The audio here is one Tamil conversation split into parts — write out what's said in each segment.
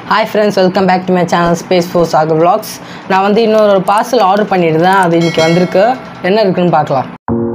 hi friends welcome back to my channel space for Sagar vlogs நான் வந்து இன்னொரு ஒரு பார்சல் ஆர்டர் பண்ணியிருந்தேன் அது இன்னைக்கு வந்திருக்கு என்ன இருக்குன்னு பார்க்கலாம்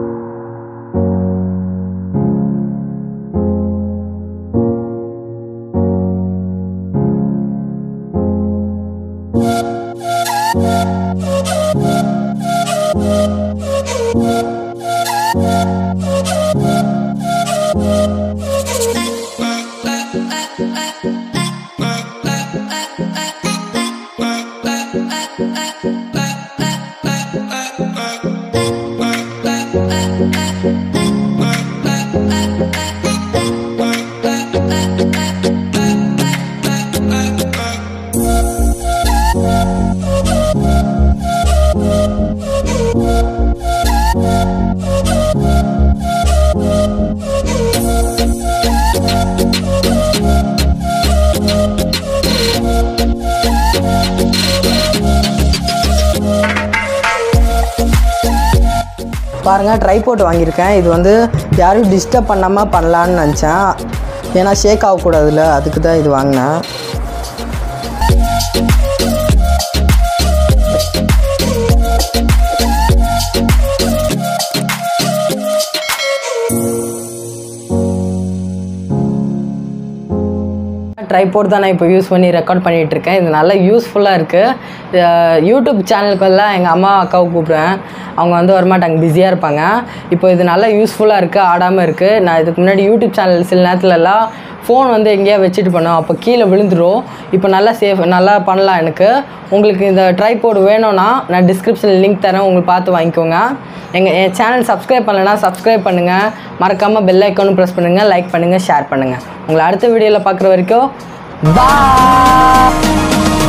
பாருங்கள் ட்ரைபோர்ட் வாங்கியிருக்கேன் இது வந்து யாரும் டிஸ்டர்ப் பண்ணாமல் பண்ணலான்னு நினச்சேன் ஏன்னா ஷேக் ஆகக்கூடாதுல்ல அதுக்கு தான் இது வாங்கினேன் ட்ரைபோர்ட் தான் நான் இப்போ யூஸ் பண்ணி ரெக்கார்ட் பண்ணிகிட்டு இருக்கேன் இது நல்லா யூஸ்ஃபுல்லாக இருக்குது யூடியூப் சேனலுக்கெல்லாம் எங்கள் அம்மா அக்காவை கூப்பிடுவேன் அவங்க வந்து வரமாட்டாங்க பிஸியாக இருப்பாங்க இப்போ இது நல்லா யூஸ்ஃபுல்லாக இருக்குது ஆடாமல் இருக்குது நான் இதுக்கு முன்னாடி யூடியூப் சேனல் சில நேரத்துலலாம் ஃபோன் வந்து எங்கேயா வச்சுட்டு பண்ணோம் அப்போ கீழே விழுந்துடும் இப்போ நல்லா சேஃப் நல்லா பண்ணலாம் எனக்கு உங்களுக்கு இந்த ட்ரைபோர்டு வேணும்னா நான் டிஸ்கிரிப்ஷனில் லிங்க் தரேன் உங்களுக்கு பார்த்து வாங்கிக்கோங்க எங்கள் என் சேனல் சப்ஸ்கிரைப் பண்ணலைன்னா சப்ஸ்கிரைப் பண்ணுங்கள் மறக்காமல் பெல் ஐக்கானும் ப்ரெஸ் பண்ணுங்கள் லைக் பண்ணுங்கள் ஷேர் பண்ணுங்கள் உங்களை அடுத்த வீடியோவில் பார்க்குற வரைக்கும் பாய்